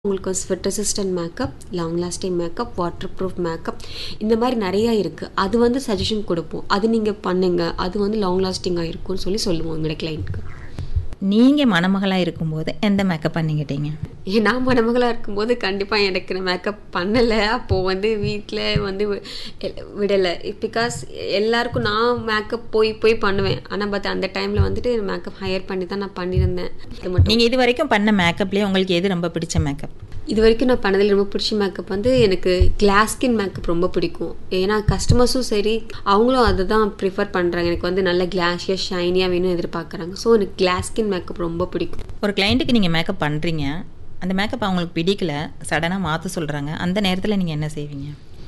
உங்களுக்கு sweat resistant makeup long lasting makeup water proof makeup இந்த மாதிரி நிறையா இருக்குது அது வந்து சஜஷன் கொடுப்போம் அது நீங்கள் பண்ணுங்க அது வந்து லாங் லாஸ்டிங்காக இருக்கும்னு சொல்லி சொல்லுவோம் எங்களோட கிளைண்ட்க்கு நீங்கள் மணமகளாக இருக்கும்போது எந்த மேக்கப் பண்ணிக்கிட்டீங்க ஏன் நான் மணமகளாக இருக்கும்போது கண்டிப்பாக எனக்கு மேக்கப் பண்ணலை அப்போது வந்து வீட்டில் வந்து வி- எ- விடலை பிகாஸ் எல்லாருக்கும் நான் மேக்கப் போய் போய் பண்ணுவேன் ஆனால் பட் அந்த டைமில் வந்துட்டு மேக்கப் ஹையர் பண்ணி தான் நான் பண்ணியிருந்தேன் இது மட்டும் நீங்கள் இது வரைக்கும் பண்ண மேக்கப்லேயே உங்களுக்கு எது ரொம்ப பிடிச்ச மேக்கப் இது வரைக்கும் நான் பண்ணதில் ரொம்ப பிடிச்ச மேக்கப் வந்து எனக்கு கிளாஸ் ஸ்கின் மேக்கப் ரொம்ப பிடிக்கும் ஏன்னா கஸ்டமர்ஸும் சரி அவங்களும் அதை தான் ப்ரிஃபர் பண்ணுறாங்க எனக்கு வந்து நல்ல கிளாஷியாக ஷைனியாக வேணும் எதிர்பார்க்குறாங்க ஸோ எனக்கு கிளாஸ் ஸ்கின் மேக்கப் ரொம்ப பிடிக்கும் ஒரு கிளைண்ட்டுக்கு நீங்கள் மேக்கப் பண்ணுறீங்க அந்த மேக்கப் அவங்களுக்கு பிடிக்கல சடனாக மாற்ற சொல்கிறாங்க அந்த நேரத்தில் நீங்கள் என்ன செய்வீங்க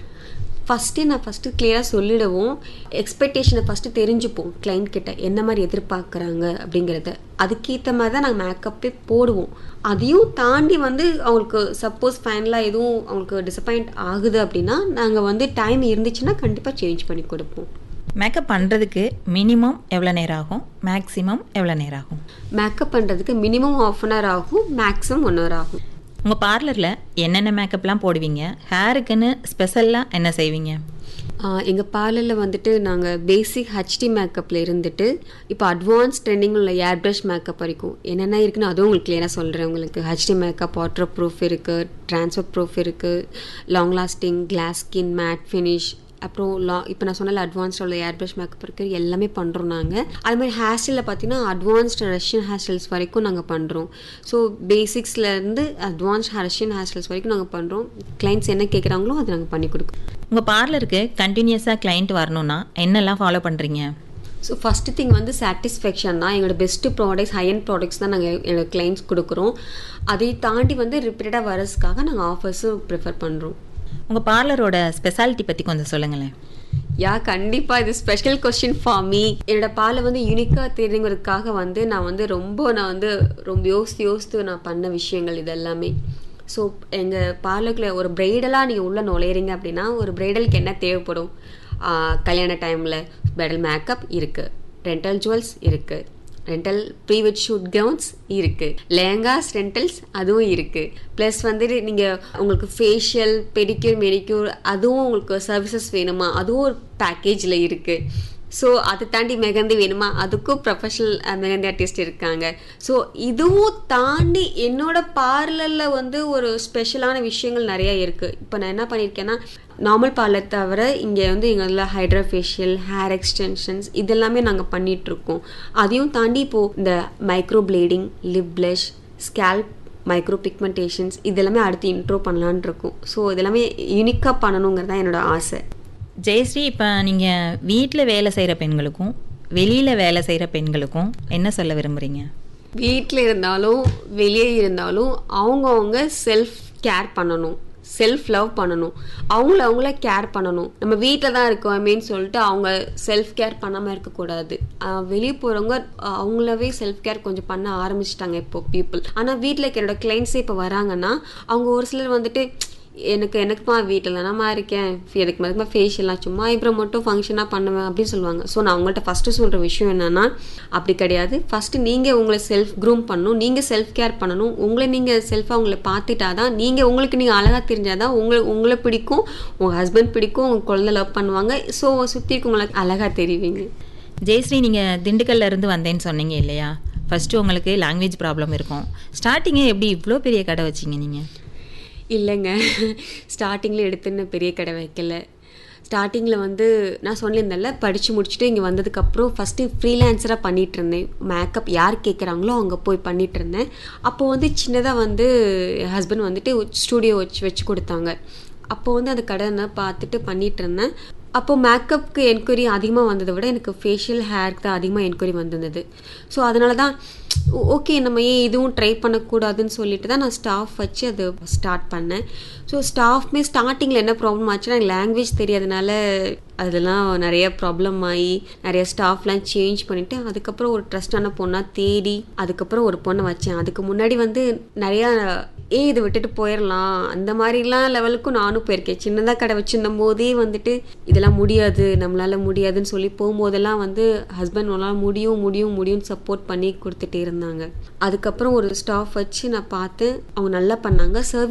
ஃபஸ்ட்டே நான் ஃபஸ்ட்டு கிளியராக சொல்லிடவும் எக்ஸ்பெக்டேஷனை ஃபஸ்ட்டு தெரிஞ்சுப்போம் client கிட்ட என்ன மாதிரி எதிர்பார்க்குறாங்க அப்படிங்கிறத அதுக்கேற்ற மாதிரி தான் நாங்கள் மேக்கப்பே போடுவோம் அதையும் தாண்டி வந்து அவங்களுக்கு சப்போஸ் ஃபைனலாக எதுவும் அவங்களுக்கு டிசப்பாயிண்ட் ஆகுது அப்படின்னா நாங்கள் வந்து டைம் இருந்துச்சுன்னா கண்டிப்பாக சேஞ்ச் பண்ணி கொடுப்போம் மேக்கப் பண்ணுறதுக்கு மினிமம் எவ்வளோ நேரம் ஆகும் மேக்ஸிமம் எவ்வளோ நேரம் ஆகும் மேக்கப் பண்ணுறதுக்கு மினிமம் ஆஃப் அன் ஹவர் ஆகும் மேக்ஸிமம் ஒன் ஹவர் ஆகும் உங்கள் பார்லரில் என்னென்ன மேக்கப்லாம் போடுவீங்க ஹேருக்குன்னு ஸ்பெஷலாக என்ன செய்வீங்க எங்கள் பார்லரில் வந்துட்டு நாங்கள் பேசிக் ஹெச்டி மேக்கப்பில் இருந்துட்டு இப்போ அட்வான்ஸ் ட்ரெண்டிங் உள்ள ஏர் ப்ரஷ் மேக்கப் வரைக்கும் என்னென்ன இருக்குன்னு அதுவும் உங்களுக்கு கிளியராக சொல்கிறேன் உங்களுக்கு ஹெச்டி மேக்கப் வாட்டர் ப்ரூஃப் இருக்குது ட்ரான்ஸ்ஃபர் ப்ரூஃப் இருக்குது long lasting glass skin matte finish அப்புறம் லா இப்போ நான் சொன்னல அட்வான்ஸ்ட் உள்ள ஏர் ப்ரஷ் மேக்கப் இருக்குது எல்லாமே பண்ணுறோம் நாங்கள் அது மாதிரி ஹேர் ஸ்டைலில் பார்த்தீங்கன்னா அட்வான்ஸ்ட் ரஷ்யன் ஹேர் ஸ்டைல்ஸ் வரைக்கும் நாங்கள் பண்ணுறோம் ஸோ பேசிக்ஸ்லேருந்து அட்வான்ஸ்ட் ரஷ்யன் ஹேர் ஸ்டைல்ஸ் வரைக்கும் நாங்கள் பண்ணுறோம் கிளைண்ட்ஸ் என்ன கேட்குறாங்களோ அதை நாங்கள் பண்ணி கொடுக்குறோம் உங்கள் பார்லருக்கு கண்டினியூஸாக கிளைண்ட் வரணும்னா என்னெல்லாம் ஃபாலோ பண்ணுறீங்க ஸோ ஃபஸ்ட்டு திங் வந்து சாட்டிஸ்ஃபேக்ஷன் தான் எங்களோட best products high end products தான் நாங்கள் எங்களோட கிளைண்ட்ஸ் கொடுக்குறோம் அதை தாண்டி வந்து ரிப்பீட்டடாக வரதுக்காக நாங்கள் ஆஃபர்ஸும் ப்ரிஃபர் பண்ணுறோம் உங்கள் பார்லரோட ஸ்பெஷாலிட்டி பற்றி கொஞ்சம் சொல்லுங்களேன் யா கண்டிப்பாக இது ஸ்பெஷல் கொஸ்டின் ஃபார் மீ என்னோட பாலை வந்து யூனிக்காக தெரியுங்கிறதுக்காக வந்து நான் வந்து ரொம்ப நான் வந்து ரொம்ப யோசித்து யோசித்து நான் பண்ண விஷயங்கள் இது எல்லாமே ஸோ எங்கள் பார்லருக்குள்ள ஒரு பிரைடலாக நீங்கள் உள்ளே நுழையிறீங்க அப்படின்னா ஒரு பிரைடலுக்கு என்ன தேவைப்படும் ஆஹ் கல்யாண டைமில் பிரைடல் மேக்கப் இருக்குது ரெண்டல் ஜுவல்ஸ் இருக்குது rental pre wed shoot gowns இருக்குது லேங்காஸ் ரெண்டல்ஸ் அதுவும் இருக்குது ப்ளஸ் வந்துட்டு நீங்கள் உங்களுக்கு ஃபேஷியல் பெடிக்யூர் மெடிக்யூர் அதுவும் உங்களுக்கு சர்வீசஸ் வேணுமா அதுவும் ஒரு பேக்கேஜில் இருக்குது ஸோ அதை தாண்டி மெகந்தி வேணுமா அதுக்கும் ப்ரொஃபஷனல் மெகந்தி ஆர்டிஸ்ட் இருக்காங்க ஸோ இதுவும் தாண்டி என்னோட பார்லரில் வந்து ஒரு ஸ்பெஷலான விஷயங்கள் நிறைய இருக்குது இப்போ நான் என்ன பண்ணியிருக்கேன்னா நார்மல் பார்லர் தவிர இங்கே வந்து எங்களில் ஹைட்ரா ஃபேஷியல் ஹேர் எக்ஸ்டென்ஷன்ஸ் இதெல்லாமே நாங்கள் பண்ணிகிட்ருக்கோம் அதையும் தாண்டி இப்போது இந்த micro blading lip blush scalp micro pigmentations இதெல்லாமே அடுத்து இன்ட்ரோ பண்ணலான் இருக்கோம் ஸோ இதெல்லாமே யூனிக்காக பண்ணணுங்கிறது தான் என்னோட ஆசை ஜெயஸ்ரீ இப்போ நீங்கள் வீட்டில் வேலை செய்கிற பெண்களுக்கும் வெளியில் வேலை செய்கிற பெண்களுக்கும் என்ன சொல்ல விரும்புகிறீங்க வீட்டில் இருந்தாலும் வெளியே இருந்தாலும் அவங்கவுங்க செல்ஃப் கேர் பண்ணணும் செல்ஃப் லவ் பண்ணணும் அவங்கள அவங்கள கேர் பண்ணணும் நம்ம வீட்டில் தான் இருக்கோமேன்னு சொல்லிட்டு அவங்க செல்ஃப் கேர் பண்ணாமல் இருக்கக்கூடாது ஆஹ் வெளியே போகிறவங்க அவங்களவே செல்ஃப் கேர் கொஞ்சம் பண்ண ஆரம்பிச்சிட்டாங்க இப்போ பீப்புள் ஆனால் வீட்டில் என்னோட கிளைண்ட்ஸே இப்போ வராங்கன்னா அவங்க ஒரு சிலர் வந்துட்டு எனக்கு எனக்குமா வீட்டில் தானம்மா இருக்கேன் எனக்கு மறுபடியும் ஃபேஷியல்லாம் சும்மா ஐப்ரோ மட்டும் ஃபங்க்ஷனாக பண்ணுவேன் அப்படின்னு சொல்லுவாங்க ஸோ நான் அவங்கள்ட்ட ஃபஸ்ட்டு சொல்கிற விஷயம் என்னென்னா அப்படி கிடையாது ஃபஸ்ட்டு நீங்கள் உங்களை செல்ஃப் க்ரூம் பண்ணணும் நீங்கள் செல்ஃப் கேர் பண்ணணும் உங்களை நீங்கள் செல்ஃபாக உங்களை பார்த்துட்டா தான் நீங்கள் உங்களுக்கு நீங்கள் அழகாக தெரிஞ்சால் தான் உங்களை உங்களை பிடிக்கும் உங்கள் ஹஸ்பண்ட் பிடிக்கும் உங்கள் குழந்தை லவ் பண்ணுவாங்க ஸோ சுற்றி இருக்கவங்களுக்கு அழகாக தெரிவிங்க ஜெயஸ்ரீ நீங்கள் திண்டுக்கல்ல இருந்து வந்தேன்னு சொன்னீங்க இல்லையா ஃபஸ்ட்டு உங்களுக்கு லாங்குவேஜ் ப்ராப்ளம் இருக்கும் ஸ்டார்டிங்கே எப்படி இவ்வளோ பெரிய கடை வச்சிங்க நீங்கள் இல்லைங்க ஸ்டார்டிங்கில் எடுத்துன்னு பெரிய கடை வைக்கல ஸ்டார்டிங்கில் வந்து நான் சொல்லியிருந்தேன்ல படித்து முடிச்சுட்டு இங்கே வந்ததுக்கப்புறம் ஃபஸ்ட்டு ஃப்ரீலான்சராக பண்ணிகிட்டு இருந்தேன் மேக்கப் யார் கேட்குறாங்களோ அங்கே போய் பண்ணிகிட்டு இருந்தேன் அப்போது வந்து சின்னதாக வந்து என் ஹஸ்பண்ட் வந்துட்டு ஸ்டூடியோ வச்சு வச்சு கொடுத்தாங்க அப்போது வந்து அந்த கடனை பார்த்துட்டு பண்ணிகிட்டு இருந்தேன் அப்போது மேக்கப்புக்கு என்கொயரி அதிகமாக வந்ததை விட எனக்கு ஃபேஷியல் ஹேருக்கு தான் அதிகமாக என்கொயரி வந்திருந்தது ஸோ அதனால தான் ஓகே நம்ம ஏன் இதுவும் ட்ரை பண்ணக்கூடாதுன்னு சொல்லிட்டு தான் நான் ஸ்டாஃப் வச்சு அது ஸ்டார்ட் பண்ணேன் ஸோ ஸ்டாஃப்மே ஸ்டார்டிங்கில் என்ன ப்ராப்ளம் ஆச்சுன்னா எனக்கு லாங்குவேஜ் தெரியாதனால அதெல்லாம் நிறைய ப்ராப்ளம் ஆகி நிறைய ஸ்டாஃப்லாம் சேஞ்ச் பண்ணிவிட்டு அதுக்கப்புறம் ஒரு ட்ரஸ்டான பொண்ணாக தேடி அதுக்கப்புறம் ஒரு பொண்ணை வச்சேன் அதுக்கு முன்னாடி வந்து நிறையா ஏ இதை விட்டுட்டு போயிடலாம் அந்த மாதிரிலாம் லெவலுக்கும் நானும் போயிருக்கேன் சின்னதாக கடை வச்சிருந்த போதே வந்துட்டு இதெல்லாம் முடியாது நம்மளால முடியாதுன்னு சொல்லி போகும்போதெல்லாம் வந்து ஹஸ்பண்ட் உன்னால் முடியும் முடியும் முடியும்னு சப்போர்ட் பண்ணி கொடுத்துட்டே இருந்தாங்க அதுக்கப்புறம் ஒரு ஸ்டாஃப் வச்சு நான் பார்த்து அவங்க நல்லா பண்ணாங்க சர்வீஸ்